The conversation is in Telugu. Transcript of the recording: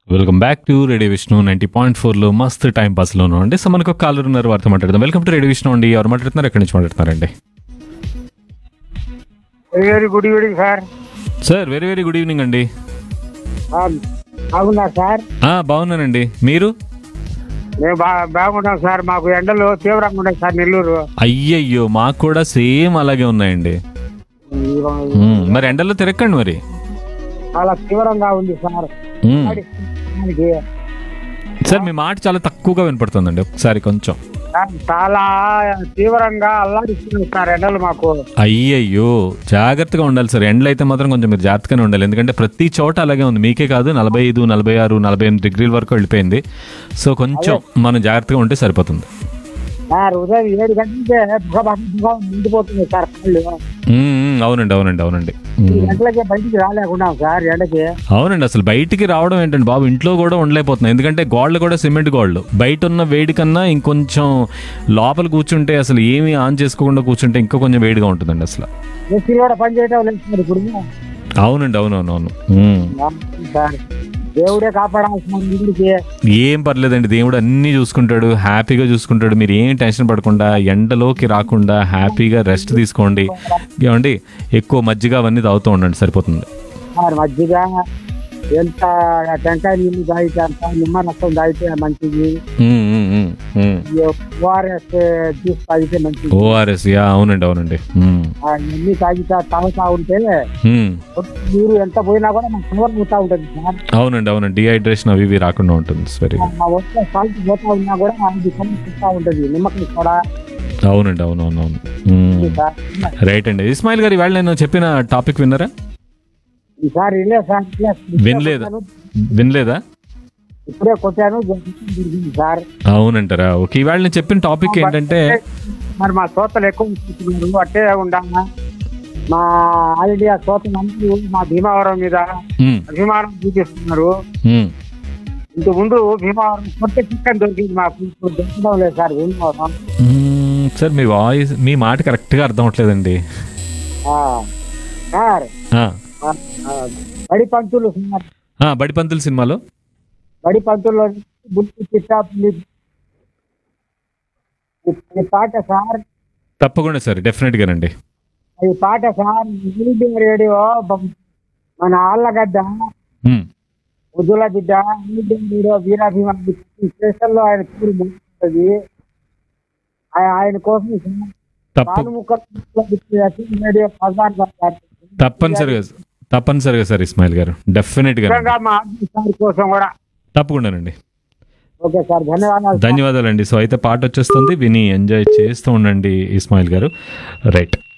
Welcome back to radio Vishnu ninety point ఫోర్లో మస్త్ టైం పాస్లోనూ అండి సో మనకు ఒక కాలర్ ఉన్నారు వారితో మాట్లాడదాం వెల్కమ్ టు రేడియో విష్ణు అండి ఎవరు మాట్లాడుతున్నారు ఎక్కడి నుంచి మాట్లాడుతున్నారండి very very good evening sir sir very very good evening అండి ఆ, బాగున్నారు సార్ ఆ, బాగున్నానండి మీరు మేము బా బాగున్నాం సార్ మాకు ఎండలు తీవ్రంగా ఉన్నాయి సార్ నెల్లూరు అయ్యయ్యో మాకు కూడా సేమ్ అలాగే ఉన్నాయండి మ్మ్, మరి ఎండల్లో తిరగండి మరి చాలా తీవ్రంగా ఉంది సార్ మ్మ్. దానికి సార్ మీ మాట చాలా తక్కువగా వినపడుతుందండి ఒకసారి కొంచెం చాలా తీవ్రంగా అల్లాడిస్తున్నాయి సార్ ఎండలు మాకు అయ్యయ్యో జాగ్రత్తగా ఉండాలి సార్ ఎండలు అయితే మాత్రం కొంచెం మీరు జాగ్రత్తగానే ఉండాలి ఎందుకంటే ప్రతి చోట అలాగే ఉంది మీకే కాదు నలభై ఐదు నలభై ఆరు నలభై ఎనిమిది డిగ్రీల వరకు వెళ్ళిపోయింది సో కొంచెం మనం జాగ్రత్తగా ఉంటే సరిపోతుంది సార్ ఉదయం ఏడు గంటలకే భగభగ నిండిపోతుంది సార్ కళ్ళు మ్మ్, మ్మ్, అవునండి అవునండి అవునండి ఈ మ్మ్. గంటలకే బయటికి రాలేకున్నాం సార్ ఎండకి అవునండి అసలు బయటికి రావడం ఏంటండి బాబు ఇంట్లో కూడా ఉండలేకపోతున్నాయి ఎందుకంటే గోడలు కూడా సిమెంట్ గోడలు బయట ఉన్న వేడి కన్నా ఇంకొంచెం లోపల కూర్చుంటే అసలు ఏమీ ఆన్ చేసుకోకుండా కూర్చుంటే ఇంకా కొంచెం వేడిగా ఉంటుందండి అసలు ఏసీలు కూడా పనిచేయటం లేదు సార్ ఇప్పుడు అవునండి అవునవునవును మ్మ్. సార్ దేవుడే కాపాడాల్సిన ఇంటికి ఏం పర్లేదండి దేవుడు అన్నీ చూసుకుంటాడు హ్యాపీగా చూసుకుంటాడు మీరు ఏం టెన్షన్ పడకుండా ఎండలోకి రాకుండా హ్యాపీగా రెస్ట్ తీసుకోండి ఏమండి ఎక్కువ మజ్జిగ అవన్నీ తాగుతూ ఉండండి సరిపోతుంది సార్ మజ్జిగ ఎంత టెంకాయ నీళ్ళు తాగితే అంత నిమ్మ రసం తాగితే మంచిది మ్మ్, మ్మ్, మ్మ్, మ్మ్. ఓఆర్ఎస్ జ్యూస్ తాగితే మంచిది ఓఆర్ఎస్ యా అవునండి అవునండి మ్మ్. ఆ, ఇవన్నీ తాగితే తాగుతా ఉంటే మ్మ్. నీరు ఎంత పోయినా కూడా మనకు కవర్ పోతా ఉంటుంది సార్ అవునండి అవునండి డిహైడ్రేషన్ అవి ఇవి రాకుండా ఉంటుంది వెరీ మా ఒంట్లో సాల్ట్ పోతా ఉన్నా కూడా అది కనిపిస్తూ ఉంటుంది నిమ్మకాయ కూడా అవునండి అవునవునవును మ్మ్. సార్ రైట్ అండి ఇస్మాయిల్ గారు ఇవాళ నేను చెప్పిన టాపిక్ విన్నారా ఈసారి ఇలే సార్ ఇలే. వినలేదా వినలేదా ఇప్పుడే కొట్టాను దొరికింది సార్ అవునంటారా ఓకే ఇవాళ నేను చెప్పిన టాపిక్ ఏంటంటే మరి మా శ్రోతలు ఎక్కువ ఉంటున్నారు అట్టే ఉండాలా మా ఆల్ ఇండియా శ్రోతలు అందరూ మా భీమవరం మీద మ్మ్, అభిమానం చూపిస్తున్నారు మ్మ్. ఇంత ముందు భీమవరం కొత్త చికెన్ దొరికింది మాకు ఇప్పుడు దొరకడం లేదు సార్ భీమవరం మ్మ్, సార్ మీ వాయిస్ మీ మాట కరెక్ట్గా అర్థం అవట్లేదండి ఆ, సార్ ఆ, ఆ, ఆ, బడి పంతులు సార్ ఆ, బడిపంతుల సినిమాలో బడి పంతుల్లో బుద్ధి చిట్టాపులి ఈ పాట సార్ తప్పకుండా సార్ డెఫినెట్గానండి ఈ పాట సార్ ఇండియా రేడియో బం- మన ఆళ్ళగడ్డ మ్మ్. ఉద్దుల బిడ్డ ఇండియా రేడియో వీరాభిమాని స్టేషన్ లో ఆయన పేరు ఉంటుంది ఆయన కోసం సార్ తప్పు పాలుముక్క రేడియో ప్రధాన గారు. తప్పనిసరిగా తప్పనిసరిగా సార్ ఇస్మాయిల్ గారు డెఫినెట్గా ముఖ్యంగా మా ఆర్మీ సార్ కోసం కూడా తప్పకుండానండి ఓకే సార్ ధన్యవాదాలు ధన్యవాదాలండి సో అయితే పాట వచ్చేస్తుంది విని ఎంజాయ్ చేస్తూ ఉండండి ఇస్మాయిల్ గారు రైట్